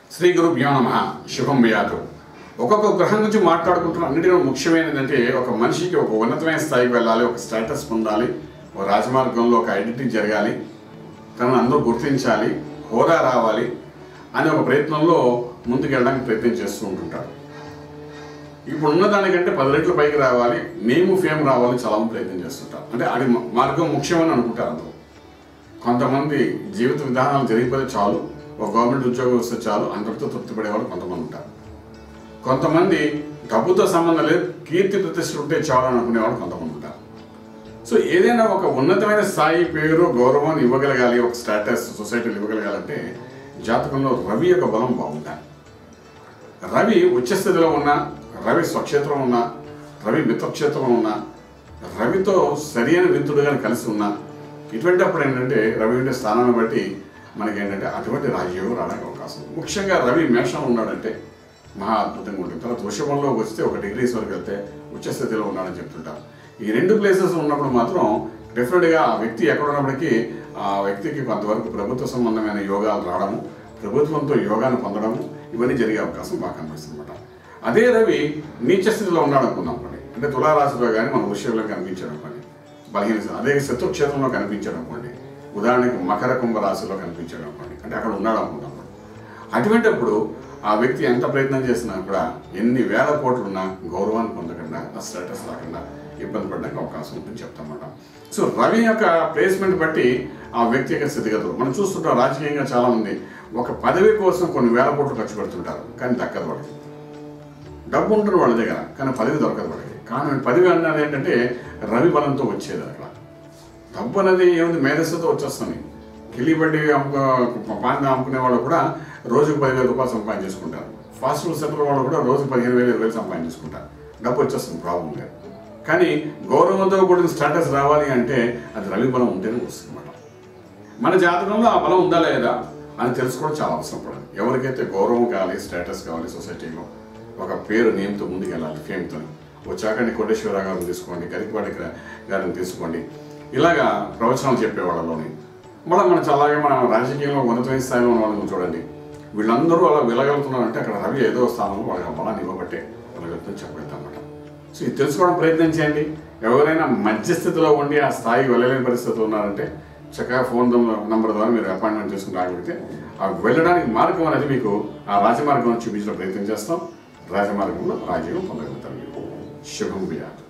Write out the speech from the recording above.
శ్రీ గురుభ్యో నమ శుభం వ్యాధు ఒక్కొక్క గ్రహం గురించి మాట్లాడుకుంటున్న అన్నిటిలో ముఖ్యమైనది అంటే ఒక మనిషికి ఒక ఉన్నతమైన స్థాయికి వెళ్ళాలి ఒక స్టేటస్ పొందాలి ఒక రాజమార్గంలో ఒక ఐడెంటిటీ జరగాలి తనను అందరూ గుర్తించాలి హోదా రావాలి అనే ఒక ప్రయత్నంలో ముందుకు వెళ్ళడానికి ప్రయత్నం చేస్తూ ఉంటుంటారు ఇప్పుడు ఉన్న దానికంటే పది రెట్లు పైకి రావాలి నేము ఫేమ్ రావాలని చాలా మంది ప్రయత్నం చేస్తుంటారు అంటే అది మ- మార్గం ముఖ్యమని అనుకుంటారు అందరూ కొంతమంది జీవిత విధానాలు జరిగిపోతే చాలు ఒక గవర్నమెంట్ ఉద్యోగం వస్తే చాలు అందరితో తృప్తి పడేవాళ్ళు కొంతమంది ఉంటారు కొంతమంది డబ్బుతో సంబంధం లేదు కీర్తి ప్రతిష్టలు ఉంటే చాలు అని అనుకునేవాళ్ళు కొంతమంది ఉంటారు సో ఏదైనా ఒక ఉన్నతమైన స్థాయి పేరు గౌరవాన్ని ఇవ్వగలగాలి ఒక స్టేటస్ సొసైటీలో ఇవ్వగలగాలంటే జాతకంలో రవి యొక్క బలం బాగుండాలి రవి ఉచ్చస్థితిలో ఉన్న రవి స్వక్షేత్రం ఉన్న రవి మిత్రక్షేత్రం ఉన్న రవితో సరైన మిత్రుడుగా కలిసి ఉన్న ఇటువంటి అప్పుడు ఏంటంటే రవి ఉండే స్థానాన్ని బట్టి మనకి ఏంటంటే అటువంటి రాజయోగం రావడానికి అవకాశం ఉంది. ముఖ్యంగా రవి మేషంలో ఉన్నాడంటే మహా అద్భుతంగా ఉంటుంది తర్వాత వృషభంలో వస్తే ఒక డిగ్రీస్ వరకు వెళ్తే ఉచ్చస్థితిలో ఉన్నాడని చెప్తుంటారు ఈ రెండు ప్లేసెస్ ఉన్నప్పుడు మాత్రం డెఫినెట్గా ఆ వ్యక్తి ఎక్కడ ఉన్నప్పటికీ ఆ వ్యక్తికి కొంతవరకు ప్రభుత్వ సంబంధమైన యోగాలు రావడము ప్రభుత్వంతో యోగాను పొందడము ఇవన్నీ జరిగే అవకాశం బాగా కనిపిస్తుంది అనమాట అదే రవి నీచ స్థితిలో ఉన్నాడు అనుకుందాం అనుకోండి అంటే తులారాశిలో కానీ మన వృషభంలో కనిపించాడు అనుకోండి బలహీన స్థితి. అదే శత్రుక్షేత్రంలో కనిపించాడు అనుకోండి ఉదాహరణకి మకర కుంభ రాశిలో కనిపించాడు అనుకోండి అంటే అక్కడ ఉన్నాడు అనుకుందాం అటువంటిప్పుడు ఆ వ్యక్తి ఎంత ప్రయత్నం చేసినా కూడా ఎన్ని వేల కోట్లు ఉన్నా గౌరవాన్ని పొందకుండా ఆ స్టేటస్ రాకుండా ఇబ్బంది పడడానికి అవకాశం ఉంటుందని చెప్తామన్నమాట సో రవి యొక్క ప్లేస్మెంట్ బట్టి ఆ వ్యక్తి యొక్క స్థితిగతులు మనం చూస్తుంటాం రాజకీయంగా చాలా మంది ఒక పదవి కోసం కొన్ని వేల కోట్లు ఖర్చు పెడుతుంటారు కానీ దక్కదు వాళ్ళకి డబ్బు ఉంటుంది వాళ్ళ దగ్గర కానీ పదవి దొరకదు వాళ్ళకి కానీ పదవి అన్నది ఏంటంటే రవి బలంతో వచ్చేది అక్కడ డబ్బు అనేది ఏముంది మేధస్సుతో వచ్చేస్తుంది కిల్లిబడ్డి అమ్ముకో పాన్ అమ్ముకునే వాళ్ళు కూడా రోజుకు పదివేల రూపాయలు సంపాదించుకుంటారు ఫాస్ట్ ఫుడ్ సెంటర్ వాళ్ళు కూడా రోజు పదిహేను వేలు ఇరవై వేలు సంపాదించుకుంటారు డబ్బు వచ్చేస్తుంది ప్రాబ్లం లేదు కానీ గౌరవంతో కూడిన స్టేటస్ రావాలి అంటే అది రవి బలం ఉంటేనే వస్తుంది అన్నమాట మన జాతకంలో ఆ బలం ఉందా లేదా అని తెలుసుకోవడం చాలా అవసరం పడింది ఎవరికైతే గౌరవం కావాలి స్టేటస్ కావాలి సొసైటీలో ఒక పేరు నేమ్తో ముందుకు వెళ్ళాలి ఫేమ్తో వచ్చాక కోటేశ్వరరావు గారిని తీసుకోండి గరికపాటి గా- గారిని తీసుకోండి ఇలాగా ప్రవచనాలు చెప్పేవాళ్ళలోని మళ్ళీ మన అలాగే మన రాజకీయంలో ఉన్నతమైన స్థాయిలో ఉన్న వాళ్ళని చూడండి వీళ్ళందరూ అలా వెళ్ళగలుగుతున్నారంటే అక్కడ రవి ఏదో స్థానంలో వాళ్ళకి ఆ బలాన్ని ఇవ్వబట్టే వెళ్ళగలుగుతుందని చెప్పగలుగుతాం అన్నమాట సో ఇది తెలుసుకోవడం ప్రయత్నం చేయండి ఎవరైనా మధ్యస్థితిలో ఉండి ఆ స్థాయికి వెళ్ళలేని పరిస్థితులు ఉన్నారంటే చక్కగా ఫోన్ నంబర్ ద్వారా మీరు అపాయింట్మెంట్ చేసుకుని రాగలిగితే ఆ వెళ్ళడానికి మార్గం అనేది మీకు ఆ రాజమార్గం చూపించడం ప్రయత్నం చేస్తాం రాజమార్గంలో రాజయోగం పొందగలుగుతారు మీరు శుభం బియాదు